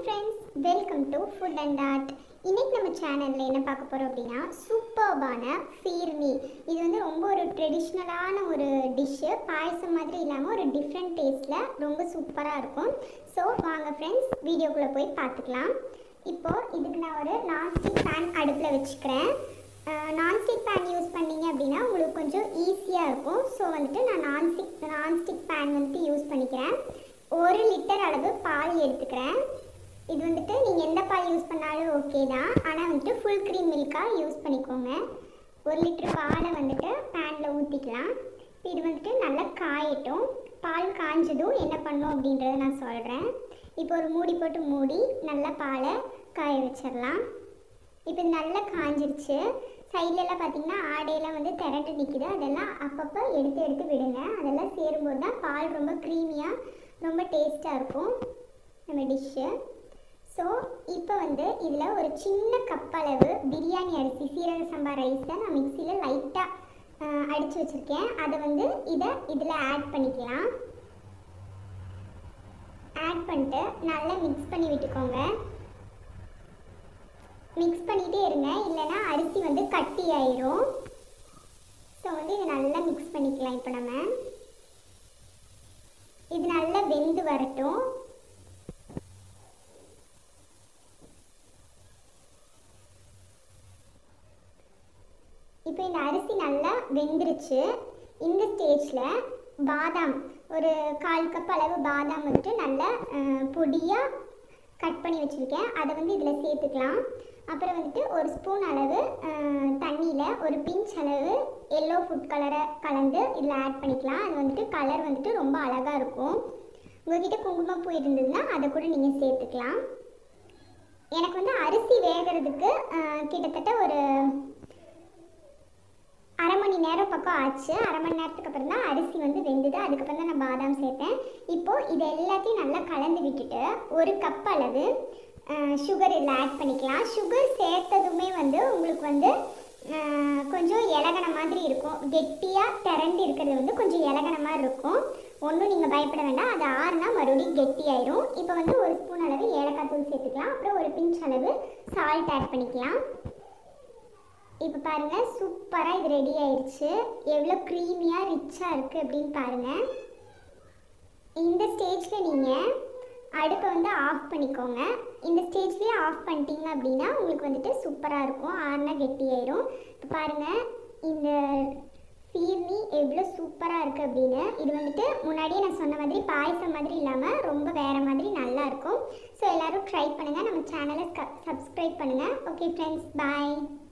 friends welcome to food and art இன்னைக்கு நம்ம சேனலில் என்ன பார்க்க போகிறோம் அப்படின்னா சூப்பர்பான ஃபீர்னி இது வந்து ரொம்ப ஒரு ட்ரெடிஷ்னலான ஒரு டிஷ்ஷு பாயசம் மாதிரி இல்லாமல் ஒரு டிஃப்ரெண்ட் டேஸ்ட்டில் ரொம்ப சூப்பராக இருக்கும் ஸோ வாங்க ஃப்ரெண்ட்ஸ் வீடியோக்குள்ளே போய் பார்த்துக்கலாம் இப்போது இதுக்கு நான் ஒரு நான்ஸ்டிக் பேன் அடுப்பில் வச்சுக்கிறேன் நான்ஸ்டிக் பேன் யூஸ் பண்ணீங்க அப்படின்னா உங்களுக்கு கொஞ்சம் ஈஸியாக இருக்கும் ஸோ வந்துட்டு நான் நான்ஸ்டிக் நான்ஸ்டிக் பேன் வந்துட்டு யூஸ் பண்ணிக்கிறேன் ஒரு லிட்டர் அளவு பால் எடுத்துக்கிறேன் இது வந்துட்டு நீங்கள் எந்த பால் யூஸ் பண்ணாலும் ஓகே தான் ஆனால் வந்துட்டு ஃபுல் க்ரீம் மில்காக யூஸ் பண்ணிக்கோங்க ஒரு லிட்டர் பாலை வந்துட்டு பேனில் ஊற்றிக்கலாம் இது வந்துட்டு நல்லா காயட்டும் பால் காஞ்சதும் என்ன பண்ணும் அப்படின்றத நான் சொல்கிறேன் இப்போ ஒரு மூடி போட்டு மூடி நல்லா பாலை காய வச்சிடலாம் இப்போ இது நல்லா காஞ்சிருச்சு சைட்லலாம் பார்த்தீங்கன்னா ஆடையெல்லாம் வந்து திரண்டு நிற்குது அதெல்லாம் அப்பப்போ எடுத்து எடுத்து விடுங்க அதெல்லாம் சேரும்போது தான் பால் ரொம்ப க்ரீமியாக ரொம்ப டேஸ்ட்டாக இருக்கும் நம்ம டிஷ்ஷு ஸோ இப்போ வந்து இதில் ஒரு சின்ன கப் அளவு பிரியாணி அரிசி சீரக சம்பா ரைஸை நான் மிக்சியில் லைட்டாக அடித்து வச்சுருக்கேன் அதை வந்து இதை இதில் ஆட் பண்ணிக்கலாம் ஆட் பண்ணிட்டு நல்லா மிக்ஸ் பண்ணி விட்டுக்கோங்க மிக்ஸ் பண்ணிகிட்டே இருங்க இல்லைன்னா அரிசி வந்து கட்டி ஆயிரும் ஸோ வந்து இதை நல்லா மிக்ஸ் பண்ணிக்கலாம் இப்போ நம்ம இது நல்லா வெந்து வரட்டும் இப்போ இந்த அரிசி நல்லா வெந்துருச்சு இந்த ஸ்டேஜில் பாதாம் ஒரு கால் கப் அளவு பாதாம் வந்துட்டு நல்லா பொடியாக கட் பண்ணி வச்சுருக்கேன் அதை வந்து இதில் சேர்த்துக்கலாம் அப்புறம் வந்துட்டு ஒரு ஸ்பூன் அளவு தண்ணியில் ஒரு பிஞ்ச் அளவு எல்லோ ஃபுட் கலரை கலந்து இதில் ஆட் பண்ணிக்கலாம் அது வந்துட்டு கலர் வந்துட்டு ரொம்ப அழகாக இருக்கும் உங்ககிட்ட குங்குமப்பூ இருந்ததுன்னா அதை கூட நீங்கள் சேர்த்துக்கலாம் எனக்கு வந்து அரிசி வேகிறதுக்கு கிட்டத்தட்ட ஒரு அரை மணி நேரம் பக்கம் ஆச்சு அரை மணி நேரத்துக்கு அப்புறம் தான் அரிசி வந்து வெந்தது அதுக்கப்புறம் தான் நான் பாதாம் சேர்த்தேன் இப்போது இது எல்லாத்தையும் நல்லா கலந்து விட்டுட்டு ஒரு கப் அளவு சுகர் இதில் ஆட் பண்ணிக்கலாம் சுகர் சேர்த்ததுமே வந்து உங்களுக்கு வந்து கொஞ்சம் இலகன மாதிரி இருக்கும் கெட்டியாக திரண்டு இருக்கிறது வந்து கொஞ்சம் இலகன மாதிரி இருக்கும் ஒன்றும் நீங்கள் பயப்பட வேண்டாம் அது ஆறுனா மறுபடியும் கெட்டியாயிரும் இப்போ வந்து ஒரு ஸ்பூன் அளவு ஏலக்காய் தூள் சேர்த்துக்கலாம் அப்புறம் ஒரு பிஞ்ச் அளவு சால்ட் ஆட் பண்ணிக்கலாம் இப்போ பாருங்கள் சூப்பராக இது ரெடி ஆயிடுச்சு எவ்வளோ க்ரீமியாக ரிச்சாக இருக்குது அப்படின்னு பாருங்கள் இந்த ஸ்டேஜில் நீங்கள் அடுப்பை வந்து ஆஃப் பண்ணிக்கோங்க இந்த ஸ்டேஜ்லேயே ஆஃப் பண்ணிட்டீங்க அப்படின்னா உங்களுக்கு வந்துட்டு சூப்பராக இருக்கும் ஆறுனா கெட்டியாயிரும் இப்போ பாருங்கள் இந்த ஃபீர்னி எவ்வளோ சூப்பராக இருக்குது அப்படின்னு இது வந்துட்டு முன்னாடியே நான் சொன்ன மாதிரி பாயசம் மாதிரி இல்லாமல் ரொம்ப வேறு மாதிரி நல்லா இருக்கும் ஸோ எல்லோரும் ட்ரை பண்ணுங்கள் நம்ம சேனலை சப்ஸ்கிரைப் பண்ணுங்கள் ஓகே ஃப்ரெண்ட்ஸ் பாய்